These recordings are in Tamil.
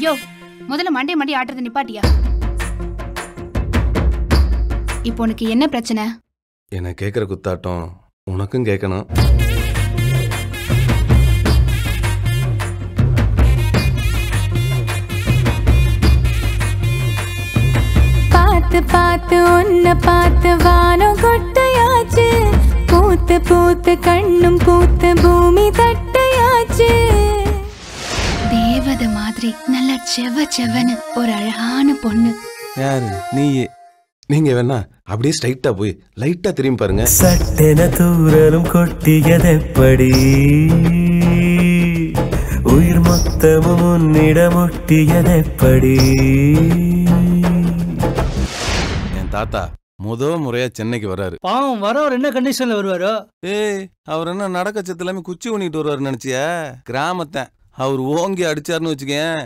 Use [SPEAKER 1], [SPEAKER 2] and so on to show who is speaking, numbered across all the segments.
[SPEAKER 1] யோ முதல்ல மண்டே மண்டி ஆட்டுறது நிப்பாட்டியா இப்போ உனக்கு என்ன பிரச்சனை
[SPEAKER 2] எனக்கு கேட்குற குத்தாட்டம் உனக்கும் கேட்கணும்
[SPEAKER 3] பார்த்து பார்த்து உன்னை பார்த்து வானம் கொட்டையாச்சு பூத்து பூத்து கண்ணும் பூத்து பூமி தட்டையாச்சு
[SPEAKER 1] தேவதை மாதிரி நல்ல செவ செவன்னு ஒரு அழகான பொண்ணு
[SPEAKER 2] யாரு நீயே நீங்க வேணா அப்படியே ஸ்ட்ரைட்டா போய் லைட்டா திரும்பி பாருங்க
[SPEAKER 4] சட்டென தூரலும் கொட்டியதெப்படி உயிர் மொத்தமும் உன்னிடம் ஒட்டியதெப்படி
[SPEAKER 2] என் தாத்தா முத முறையா சென்னைக்கு வராரு
[SPEAKER 5] பாவம் வரவர் என்ன கண்டிஷன்ல வருவாரோ
[SPEAKER 2] ஏய் அவர் என்ன நடக்க சத்து எல்லாமே குச்சி ஊனிட்டு வருவாரு நினைச்சியா கிராமத்தை அவர் ஓங்கி அடிச்சாருன்னு வச்சுக்கேன்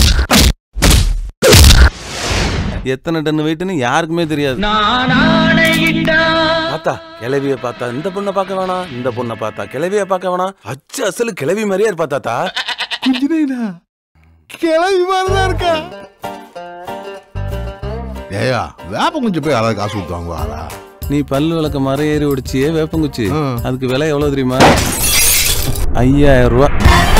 [SPEAKER 2] எத்தனை டன் வெயிட்னு யாருக்குமே தெரியாது பார்த்தா கிளவிய பார்த்தா இந்த பொண்ணை பார்க்க வேணாம் இந்த பொண்ணை பார்த்தா கிளவிய பார்க்க வேணாம் அச்சு அசலு கிளவி மாதிரியே இருப்பா தாத்தா
[SPEAKER 6] கிளவி மாதிரிதான் இருக்கா ஏயா வேப்ப குஞ்சு போய் யாராவது காசு கொடுத்து வாங்குவாரா
[SPEAKER 2] நீ பல்லு விளக்க மரம் ஏறி ஒடிச்சியே வேப்பங்குச்சி
[SPEAKER 6] ம்.
[SPEAKER 2] அதுக்கு விலை எவ்வளவு தெரியுமா ஐயாயிரம் ரூபாய்